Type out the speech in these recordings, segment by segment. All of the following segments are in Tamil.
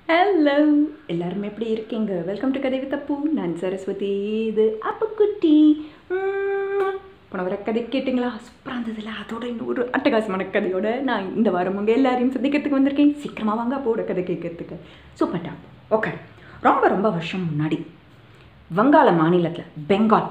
ஹலோ எல்லாரும் எப்படி இருக்கீங்க வெல்கம் டு கதை வித் அப்பு நான் சரஸ்வதி இது அப்புக்குட்டி உம். போன வர கதை கேட்டிங்களா சூப்பராக இருந்ததுல அதோட இன்னொரு அட்டகாசமான கதையோட நான் இந்த வாரம் உங்கள் எல்லாரையும் சந்திக்கிறதுக்கு வந்திருக்கேன் சீக்கிரமாக வாங்க அப்போட கதை கேட்கறதுக்கு சூப்பர் டாப் ஓகே ரொம்ப ரொம்ப வருஷம் முன்னாடி வங்காள மாநிலத்தில் பெங்கால்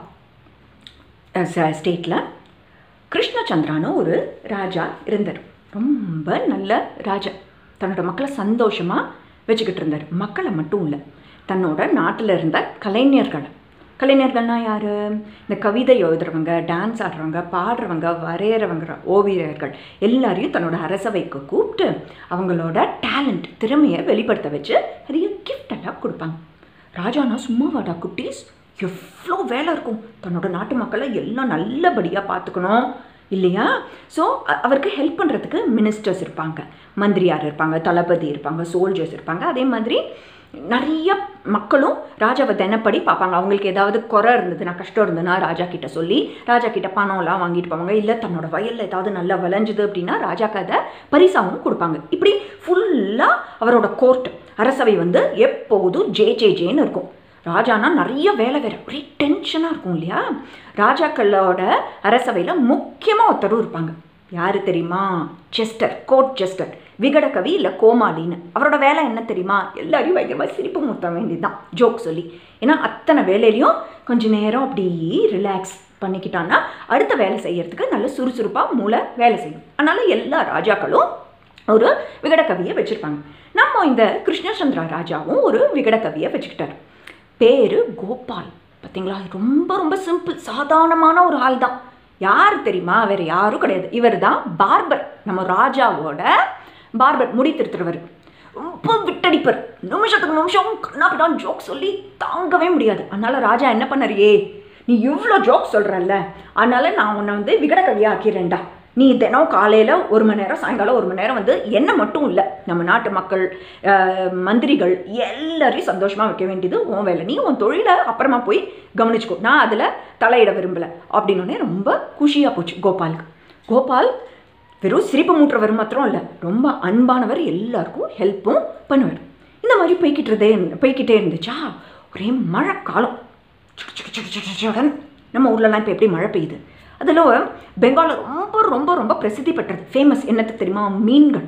ஸ்டேட்டில் கிருஷ்ணச்சந்திரான்னு ஒரு ராஜா இருந்தார் ரொம்ப நல்ல ராஜா தன்னோட மக்களை சந்தோஷமாக வச்சுக்கிட்டு இருந்தார் மக்களை மட்டும் இல்லை தன்னோட நாட்டில் இருந்த கலைஞர்களை கலைஞர்கள்னா யார் இந்த கவிதை எழுதுறவங்க டான்ஸ் ஆடுறவங்க பாடுறவங்க வரைகிறவங்க ஓவியர்கள் எல்லாரையும் தன்னோட அரசவைக்கு கூப்பிட்டு அவங்களோட டேலண்ட் திறமையை வெளிப்படுத்த வச்சு நிறைய gift எல்லாம் கொடுப்பாங்க ராஜானா சும்மா வாடா குட்டீஸ் எவ்வளோ வேலை இருக்கும் தன்னோட நாட்டு மக்களை எல்லாம் நல்லபடியாக பார்த்துக்கணும் இல்லையா ஸோ அவருக்கு ஹெல்ப் பண்ணுறதுக்கு மினிஸ்டர்ஸ் இருப்பாங்க மந்திரியார் இருப்பாங்க தளபதி இருப்பாங்க சோல்ஜர்ஸ் இருப்பாங்க அதே மாதிரி நிறைய மக்களும் ராஜாவை தினப்படி பார்ப்பாங்க அவங்களுக்கு ஏதாவது குறை இருந்ததுன்னா கஷ்டம் இருந்ததுன்னா ராஜா கிட்ட சொல்லி ராஜா கிட்ட பணம்லாம் வாங்கிட்டு போவாங்க இல்லை தன்னோட வயலில் ஏதாவது நல்லா விளைஞ்சுது அப்படின்னா ராஜாக்கு அதை பரிசாவும் கொடுப்பாங்க இப்படி ஃபுல்லாக அவரோட கோர்ட் அரசவை வந்து எப்போதும் ஜே ஜே ஜேன்னு இருக்கும் ராஜானா நிறைய வேலை வேற ஒரே டென்ஷனாக இருக்கும் இல்லையா ராஜாக்களோட அரசவையில் முக்கியமாக ஒருத்தரும் இருப்பாங்க யார் தெரியுமா செஸ்டர் கோட் செஸ்டர் விகடகவி இல்லை கோமாளின்னு அவரோட வேலை என்ன தெரியுமா எல்லாரையும் பயங்கரமாக சிரிப்பு முத்த வேண்டியதுதான் ஜோக் சொல்லி ஏன்னா அத்தனை வேலையிலையும் கொஞ்ச நேரம் அப்படி ரிலாக்ஸ் பண்ணிக்கிட்டான்னா அடுத்த வேலை செய்யறதுக்கு நல்ல சுறுசுறுப்பாக மூளை வேலை செய்யும் அதனால எல்லா ராஜாக்களும் ஒரு விகடகவியை வச்சுருப்பாங்க நம்ம இந்த கிருஷ்ணச்சந்திரா ராஜாவும் ஒரு விகடகவியை வச்சுக்கிட்டாரு பேர் கோபால் பார்த்தீங்களா ரொம்ப ரொம்ப சிம்பிள் சாதாரணமான ஒரு ஆள் தான் யார் தெரியுமா வேறு யாரும் கிடையாது இவர் தான் பார்பர் நம்ம ராஜாவோட பார்பர் முடி திருத்துறவர் ரொம்ப விட்டடிப்பர் நிமிஷத்துக்கு நிமிஷம் கண்ணாப்பிடான் ஜோக் சொல்லி தாங்கவே முடியாது அதனால ராஜா என்ன பண்ணாரு ஏ நீ இவ்வளோ ஜோக் சொல்கிறல்ல அதனால நான் உன்னை வந்து விகடகவியா ஆக்கிறேன்டா நீ தினம் காலையில் ஒரு மணி நேரம் சாயங்காலம் ஒரு மணி நேரம் வந்து என்ன மட்டும் இல்லை நம்ம நாட்டு மக்கள் அஹ், மந்திரிகள் எல்லாரையும் சந்தோஷமாக வைக்க வேண்டியது உன் வேலை நீ உன் தொழிலை அப்புறமா போய் கவனிச்சுக்கோ நான் அதில் தலையிட விரும்பலை அப்படின்னோடனே ரொம்ப குஷியாக போச்சு கோபாலுக்கு கோபால் வெறும் சிரிப்பு மூட்டுறவர் மாத்திரம் இல்லை ரொம்ப அன்பானவர் எல்லாருக்கும் ஹெல்ப்பும் பண்ணுவார் இந்த மாதிரி போய்கிட்டு இருந்தே போய்கிட்டே இருந்துச்சா ஒரே மழை காலம் சுடு சுடு சுடு சுடு சுடுன்னு. நம்ம ஊர்லலாம் இப்போ எப்படி மழை பெய்யுது அதில் பெங்காலில் ரொம்ப ரொம்ப ரொம்ப பிரசித்தி பெற்றது ஃபேமஸ் என்னத்துக்கு தெரியுமா மீன்கள்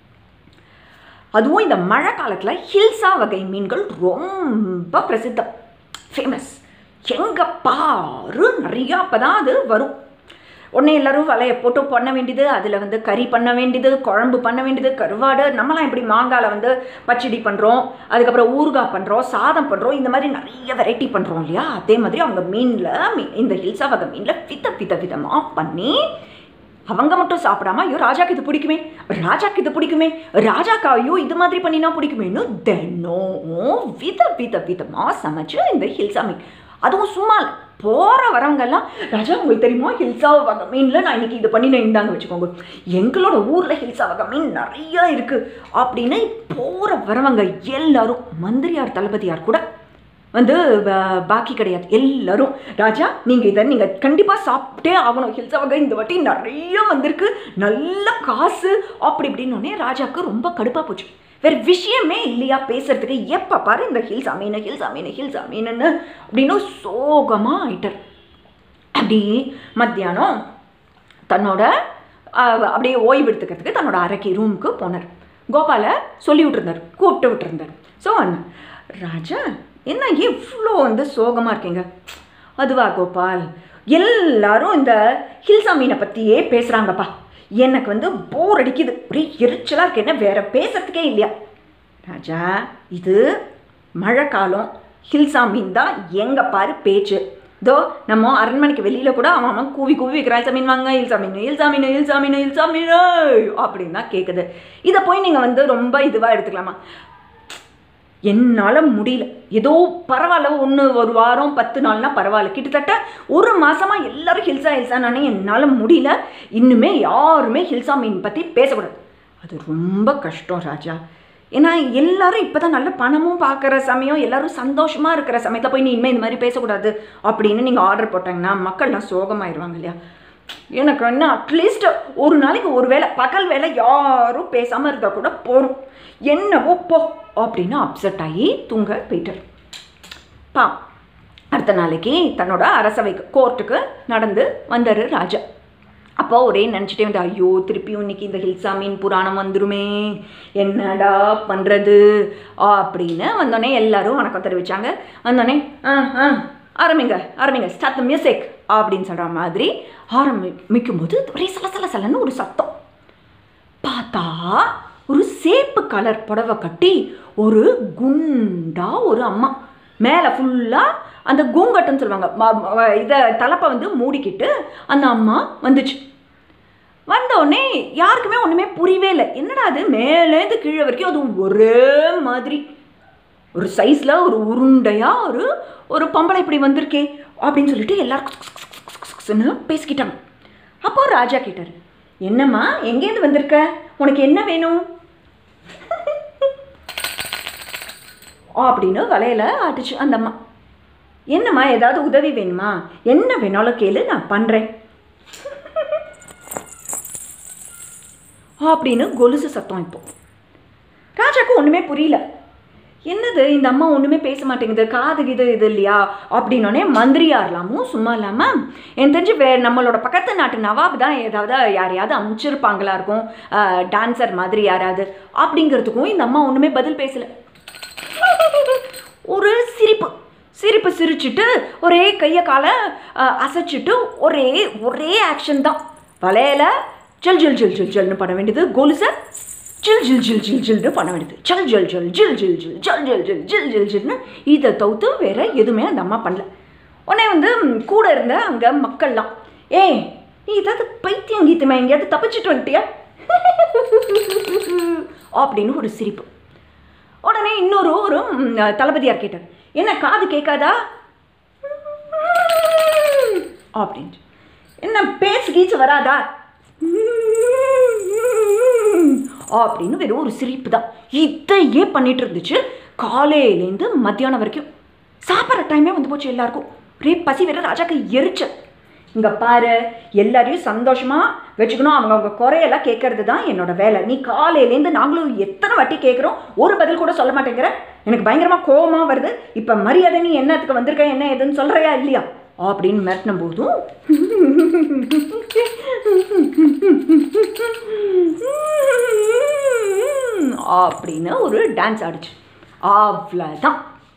அதுவும் இந்த மழை காலத்தில் ஹில்சா வகை மீன்கள் ரொம்ப பிரசித்தம் ஃபேமஸ் எங்கே பாரு நிறையா அப்போ தான் அது வரும் உடனே எல்லாரும் வலையை போட்டு பண்ண வேண்டியது அதில் வந்து கறி பண்ண வேண்டியது குழம்பு பண்ண வேண்டியது கருவாடு நம்மலாம் எப்படி மாங்காயில் வந்து பச்சடி பண்ணுறோம் அதுக்கப்புறம் ஊறுகாய் பண்ணுறோம் சாதம் பண்ணுறோம் இந்த மாதிரி நிறைய வெரைட்டி பண்ணுறோம் இல்லையா அதே மாதிரி அவங்க மீனில் மீ- இந்த ஹில்சா வகை மீனில் வித வித விதமாக பண்ணி அவங்க மட்டும் சாப்பிடாம ஐயோ ராஜாக்கு இது பிடிக்குமே ராஜாக்கு இது பிடிக்குமே ராஜாக்கு ஐயோ இது மாதிரி பண்ணினா பிடிக்குமேன்னு தினம் வித வித விதமாக சமைச்சு இந்த ஹில்சா மீன் அதுவும் சும்மா இல்ல. போற வரவங்கெல்லாம் ராஜா உங்களுக்கு தெரியுமா ஹில்சா வகை மீனில் நான் இன்னைக்கு இது பண்ணி நான் இந்தாங்க வச்சுக்கோங்க எங்களோட ஊரில் ஹில்சா வகை மீன் நிறைய இருக்கு அப்படின்னு போற வரவங்க எல்லாரும் மந்திரியார் தளபதியார் கூட வந்து ப- பாக்கி கிடையாது எல்லாரும் ராஜா நீங்கள் இதை நீங்கள் கண்டிப்பாக சாப்பிட்டே ஆகணும் ஹில்சா வகை இந்த வாட்டி நிறைய வந்திருக்கு நல்ல காசு அப்படி இப்படின்னோடனே ராஜாவுக்கு ரொம்ப கடுப்பாக போச்சு வேறு விஷயமே இல்லையா பேசுறதுக்கு எப்போ பாரு இந்த ஹில்ஸ் அமீனு ஹில்ஸ் அமீனு ஹில்ஸ் அமீனுன்னு அப்படின்னு சோகமாக ஆயிட்டார் அப்படி மத்தியானம் தன்னோட அஹ், அப்படியே ஓய்வு எடுத்துக்கிறதுக்கு தன்னோட அறைக்கு ரூமுக்கு போனார் கோபாலை சொல்லி விட்டுருந்தார் கூப்பிட்டு விட்டுருந்தார் ஸோ ராஜா என்ன இவ்வளோ வந்து சோகமாக இருக்கீங்க அதுவா கோபால் எல்லாரும் இந்த ஹில்சா மீனை பற்றியே பேசுகிறாங்கப்பா எனக்கு வந்து போர் அடிக்குது ஒரே எரிச்சலாக இருக்கு என்ன வேற பேசுறதுக்கே இல்லையா ராஜா இது மழை காலம் ஹில்சா மீன் தான் எங்கே பாரு பேச்சு இதோ நம்ம அரண்மனைக்கு வெளியில் கூட அவன் அவன் கூவி கூவி வைக்கிறான் ஹில்சா மீன் வாங்க ஹில்சா மீன் ஹில்சா மீன் ஹில்சா மீன் ஹில்சா மீன் அப்படின்னு தான் கேட்குது இதை போய் நீங்கள் வந்து ரொம்ப இதுவாக எடுத்துக்கலாமா என்னால் முடியல ஏதோ பரவாயில்ல ஒன்று ஒரு வாரம் பத்து நாள்னா பரவாயில்ல கிட்டத்தட்ட ஒரு மாசமாக எல்லாரும் ஹில்சா ஹில்சானே என்னால் முடியல இன்னுமே யாருமே ஹில்சா மீன் பற்றி பேசக்கூடாது அது ரொம்ப கஷ்டம் ராஜா ஏன்னா எல்லாரும் இப்போ தான் நல்ல பணமும் பார்க்குற சமயம் எல்லாரும் சந்தோஷமாக இருக்கிற சமயத்தில் போய் நீ இனிமேல் இந்த மாதிரி பேசக்கூடாது அப்படின்னு நீங்கள் ஆர்டர் போட்டாங்கன்னா மக்கள்லாம் சோகமாயிருவாங்க இல்லையா எனக்கு என்ன அட்லீஸ்ட் ஒரு நாளைக்கு ஒரு வேளை பகல் வேலை யாரும் பேசாமல் இருந்தால் கூட போகிறோம் என்னவோ போ அப்படின்னு அப்செட் ஆகி தூங்க போயிட்டார் பா அடுத்த நாளைக்கு தன்னோட அரசவைக்கு கோர்ட்டுக்கு நடந்து வந்தார் ராஜா அப்போ ஒரே நினச்சிட்டே வந்து ஐயோ திருப்பியும் இன்னைக்கு இந்த ஹில்சாமின் புராணம் வந்துருமே என்னடா பண்ணுறது அப்படின்னு வந்தோடனே எல்லாரும் வணக்கம் தெரிவித்தாங்க வந்தோடனே ஆ ஆ ஆரம்பிங்க ஆரம்பிங்க ஸ்டார்ட் த மியூசிக் அப்படின்னு சொல்கிற மாதிரி ஆரம்பிக்கும் போது ஒரே சல சல சலன்னு ஒரு சத்தம் பார்த்தா ஒரு சேப்பு கலர் புடவை கட்டி ஒரு குண்டா ஒரு அம்மா மேலே ஃபுல்லாக அந்த கூங்கட்டுன்னு சொல்லுவாங்க ம- ம- இதை தலைப்பை வந்து மூடிக்கிட்டு அந்த அம்மா வந்துச்சு வந்தோடனே யாருக்குமே ஒன்றுமே புரியவே இல்லை என்னடா அது மேலேருந்து கீழே வரைக்கும் அதுவும் ஒரே மாதிரி ஒரு சைஸில் ஒரு உருண்டையாக ஒரு ஒரு பொம்பளை இப்படி வந்திருக்கே அப்படின்னு சொல்லிட்டு எல்லாரும் பேசிக்கிட்டாங்க அப்போ ராஜா கேட்டார் என்னம்மா எங்கேருந்து வந்திருக்க உனக்கு என்ன வேணும் அப்படின்னு வலையில ஆட்டுச்சு அந்த அம்மா என்னம்மா ஏதாவது உதவி வேணுமா என்ன வேணாலும் கேளு நான் பண்ணுறேன் அப்படின்னு கொலுசு சத்தம் இப்போ ராஜாக்கு ஒன்றுமே புரியல என்னது இந்த அம்மா ஒன்றுமே பேச மாட்டேங்குது காது இது இது இல்லையா அப்படின்னோடனே மந்திரியார்லாமும் சும்மா இல்லாமல் எனக்கு தெரிஞ்சு வே நம்மளோட பக்கத்து நாட்டு நவாப் தான் ஏதாவது யாரையாவது அமுச்சிருப்பாங்களா இருக்கும் டான்சர் மாதிரி யாராவது அப்படிங்கிறதுக்கும் இந்த அம்மா ஒன்றுமே பதில் பேசலை ஒரு சிரிப்பு சிரிப்பு சிரிச்சிட்டு ஒரே கையை காலை அஹ், அசைச்சிட்டு ஒரே ஒரே ஆக்ஷன் தான் வலையில ஜல் ஜல் ஜல் ஜல் ஜல்னு பண்ண வேண்டியது கொலுசை ஜில் ஜில் ஜில் ஜில் ஜில்னு பண்ண வேண்டியது ஜல் ஜல் ஜல் ஜில் ஜில் ஜில் ஜல் ஜல் ஜில் ஜில் ஜில் ஜில்னு இதை தவிர்த்து வேற எதுவுமே அந்த அம்மா பண்ணல உடனே வந்து ம், கூட இருந்த அங்கே மக்கள்லாம் ஏய் நீ ஏதாவது பைத்தியம் கீத்தமா எங்கேயாவது தப்பிச்சிட்டு வந்துட்டியா அப்படின்னு ஒரு சிரிப்பு உடனே இன்னொரு ஒரு ம், தளபதியார் கேட்டார் என்ன காது கேட்காதா அப்படின்ட்டு என்ன பேசு கீச்சு வராதா அப்படின்னு வெறும் ஒரு சிரிப்பு தான் இதையே பண்ணிட்டு இருந்துச்சு காலையிலேருந்து மத்தியானம் வரைக்கும் சாப்பிட்ற டைமே வந்து போச்சு எல்லாருக்கும் ஒரே பசி வேற ராஜாக்கு எரிச்சல் இங்க பாரு எல்லாரையும் சந்தோஷமா வச்சுக்கணும் அவங்க அவங்க குறையெல்லாம் கேட்கறது தான் என்னோட வேலை நீ காலையிலேருந்து நாங்களும் எத்தனை வாட்டி கேட்குறோம் ஒரு பதில் கூட சொல்ல மாட்டேங்கிற எனக்கு பயங்கரமா கோவமா வருது இப்ப மரியாதை நீ என்னத்துக்கு வந்திருக்க என்ன ஏதுன்னு சொல்றியா இல்லையா அப்படின்னு மிரட்டின போதும் அப்படின்னு ஒரு டான்ஸ் ஆடிச்சு அவ்வளோதான்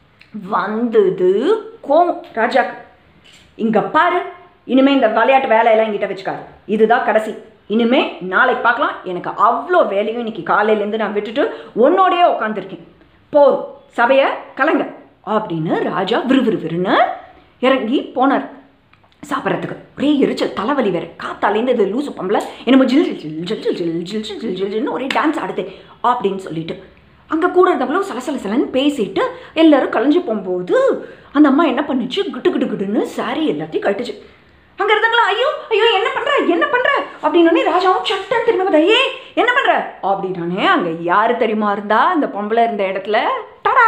வந்தது கோவம் ராஜாக்கு இங்க பாரு இனிமே இந்த விளையாட்டு வேலையெல்லாம் என்கிட்ட வச்சுக்காது இதுதான் கடைசி இனிமே நாளைக்கு பார்க்கலாம் எனக்கு அவ்வளோ வேலையும் இன்னைக்கு காலையிலேருந்து நான் விட்டுட்டு உன்னோடயே உட்காந்துருக்கேன் போர் சபையை கலங்க அப்படின்னு ராஜா விறுவிறுவிறுன்னு இறங்கி போனார் சாப்பிட்றதுக்கு ஒரே எரிச்சல் தலைவலி வேற காத்தாலேருந்து இது லூசு பம்பல என்னமோ ஜில் ஜில் ஜில் ஜில் ஜில் ஜில் ஜில் ஜில் ஜில் ஜில் ஜில்னு ஒரே டான்ஸ் ஆடுது அப்படின்னு சொல்லிட்டு அங்கே கூட இருந்தவங்களும் சலசல சலன்னு பேசிட்டு எல்லாரும் கலைஞ்சு போகும்போது அந்த அம்மா என்ன பண்ணுச்சு கிட்டு கிட்டு கிட்டுன்னு சாரி எல்லாத்தையும் கட்டுச்சு அங்கே இருந்தவங்களா ஐயோ ஐயோ என்ன பண்ற என்ன பண்ற அப்படின்னோடனே ராஜாவும் சட்டன் திரும்ப பார்த்தா ஏய் என்ன பண்ற அப்படின்னானே அங்கே யார் தெரியுமா இருந்தா அந்த பொம்பளை இருந்த இடத்துல டடா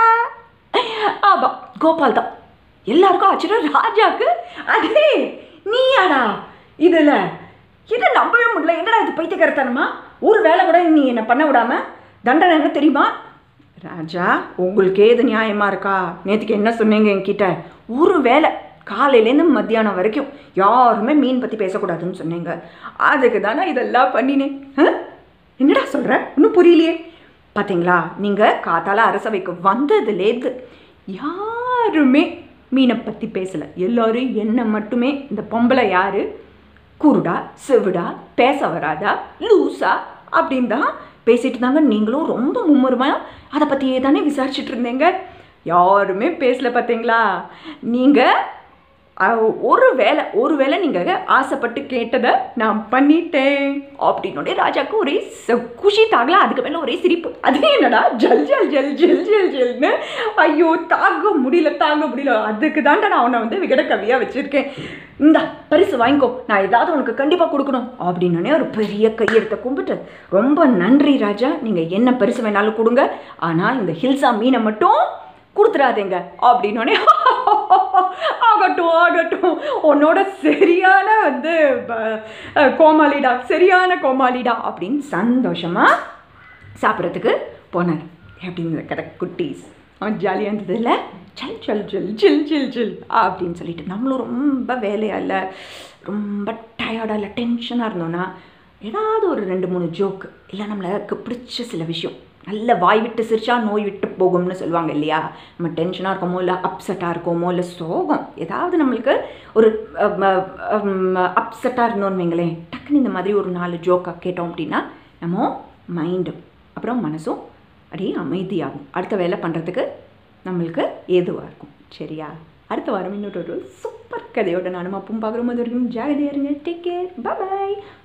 ஆமா கோபால் தான் எல்லாருக்கும் ஆச்சரியம் ராஜாக்கு அடே நீயாடா இதுல இது நம்பவே முடியல என்னடா இது பைத்தியக்காரத்தனமா ஒரு வேலை கூட நீ என்னை பண்ண விடாம தண்டனை என்ன தெரியுமா ராஜா உங்களுக்கு ஏது நியாயமா இருக்கா நேற்றுக்கு என்ன சொன்னீங்க என்கிட்ட ஒரு வேலை காலையிலேருந்து மத்தியானம் வரைக்கும் யாருமே மீன் பற்றி பேசக்கூடாதுன்னு சொன்னீங்க அதுக்கு தானே இதெல்லாம் பண்ணினேன் ஆ? என்னடா சொல்கிற இன்னும் புரியலையே பார்த்தீங்களா நீங்கள் காத்தால அரசவைக்கு வந்ததுலேருந்து யாருமே மீனை பற்றி பேசலை எல்லாரும் என்ன மட்டுமே இந்த பொம்பளை யாரு குருடா செவிடா பேச வராதா லூசா அப்படின்னு தான் பேசிட்டு இருந்தாங்க நீங்களும் ரொம்ப மும்முரமாக அதை பற்றியே தானே விசாரிச்சுட்டு இருந்தீங்க யாருமே பேசல பார்த்தீங்களா நீங்கள் ஒரு வேலை ஒரு வேளை நீங்கள் ஆசைப்பட்டு கேட்டதை நான் பண்ணிட்டேன் அப்படின்னோடே ராஜாக்கு ஒரே ச- குஷி தாகல அதுக்கு மேலே ஒரே சிரிப்பு அது என்னடா ஜல் ஜல் ஜல் ஜல் ஜல் ஜல்னு ஐயோ தாங்க முடியல தாங்க முடியல அதுக்கு தான்டா நான் அவனை வந்து விகட கவியாக வச்சுருக்கேன் இந்த பரிசு வாங்கிக்கோ நான் ஏதாவது உனக்கு கண்டிப்பாக கொடுக்கணும் அப்படின்னோடனே ஒரு பெரிய கையெடுத்த கும்பிட்டு ரொம்ப நன்றி ராஜா நீங்கள் என்ன பரிசு வேணாலும் கொடுங்க ஆனால் இந்த ஹில்ஸா மீனை மட்டும் கொடுத்துடாதீங்க அப்படின்னோடனே ஆகட்டும் ஆகட்டும் உன்னோட சரியான வந்து ப- அஹ், கோமாளிடா சரியான கோமாளிடா அப்படின்னு சந்தோஷமாக சாப்பிட்றதுக்கு போனார் எப்படிங்க கதை குட்டீஸ் அவன் ஜாலியாக இருந்தது இல்லை சல் சல் சில் சில் சில் சில் அப்படின்னு சொல்லிட்டு நம்மளும் ரொம்ப வேலையாக இல்லை ரொம்ப டயர்டாக இல்லை டென்ஷனாக இருந்தோன்னா ஏதாவது ஒரு ரெண்டு மூணு ஜோக் இல்லை நம்மளுக்கு பிடிச்ச சில விஷயம் நல்ல வாய் விட்டு சிரிச்சா நோய் விட்டு போகும்னு சொல்லுவாங்க இல்லையா நம்ம டென்ஷனாக இருக்கோமோ இல்லை அப்செட்டாக இருக்கோமோ இல்லை சோகம் ஏதாவது நம்மளுக்கு ஒரு அப்செட்டாக இருந்தோன்னு வைங்களேன் டக்குன்னு இந்த மாதிரி ஒரு நாலு ஜோக்காக கேட்டோம் அப்படின்னா நம்ம மைண்டும் அப்புறம் மனசும் அப்படியே அமைதியாகும் அடுத்த வேலை பண்ணுறதுக்கு நம்மளுக்கு ஏதுவாக இருக்கும் சரியா அடுத்த வாரம் இன்னொரு ஒரு சூப்பர் கதையோட நானும் அப்பும் பார்க்குறோம் அது வரைக்கும் ஜாகிரதையா இருங்க டேக் கேர் பாய்